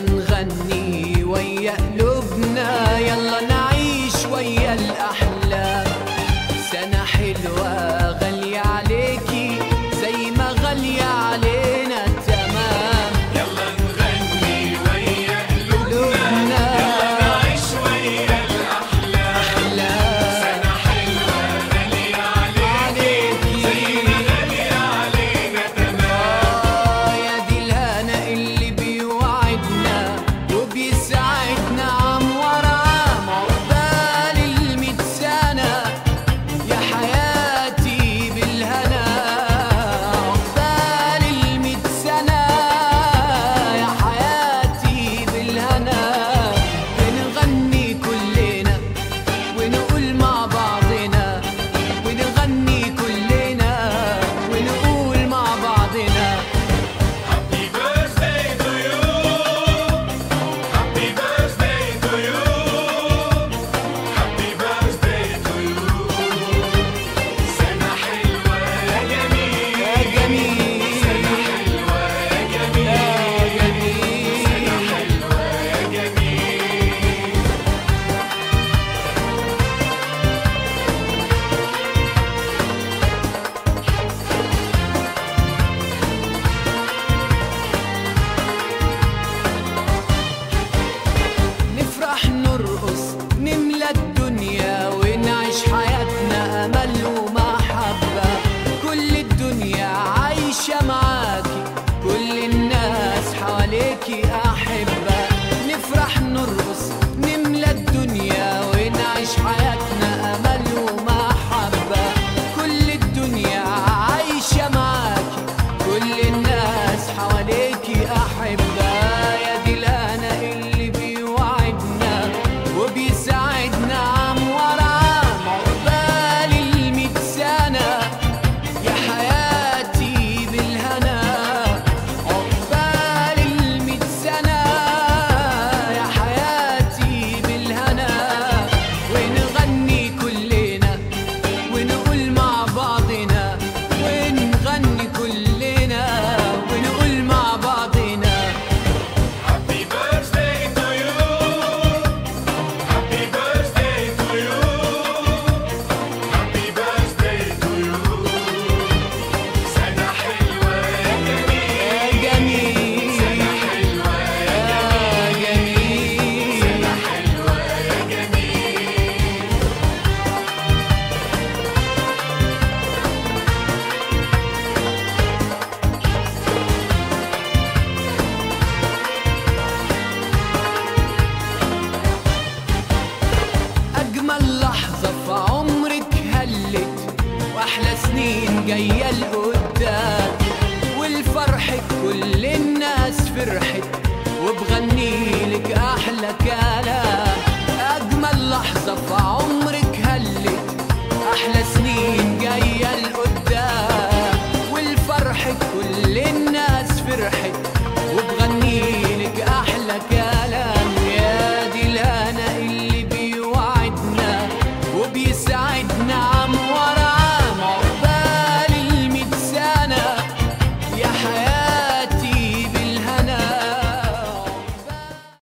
نغني ويا قلوبنا يلا نعيش ويا الأحلام سنة حلوة غالية عليكي زي ما غالية علينا تمام يلا نغني ويا قلوبنا قلوبنا نعيش ويا الأحلام أحلام سنة حلوة غالية عليك عليكي غالية علينا تمام آه يا دي الهنا اللي بيوعدنا وبيساعدنا عام ورا عام عقبال الميت سنة يا حياتي بالهنا عقبال الميت سنة يا حياتي بالهنا بنغني كلنا ونقول مع بعضنا ونغني كلنا ونقول مع بعضنا Happy birthday to you Happy birthday to you Happy birthday to you سنة حلوة يا جميل يا جميل حلوة يا جميل يا جميل حلوة يا جميل نفرح نرقص نملى الدنيا ونعيش حياتنا أمل ومحبة كل الدنيا عايشة معاكي كل الناس حواليكي أحبة نفرح نرقص نملى الدنيا ونعيش حياتنا أمل ومحبة كل الدنيا عايشة معاكي كل الناس حواليكي أحبة يا دي الأنا اللي بيوعدنا وبيساعدنا عام ورا عام عقبال الميت سنة يا حياتي بالهنا عقبال الميت سنة يا حياتي بالهنا ونغني كلنا ونقول مع بعضنا ونغني كلنا ونقول مع بعضنا Happy birthday to you Happy birthday to you Happy birthday to you سنة حلوة يا جميل يا جميل حلوة يا جميل حلوة يا جميل أجمل لحظة في عمرك هلت وأحلى سنين جاية لقدام والفرح كل الناس فرحت وبغني لك أحلى كلام أجمل لحظة في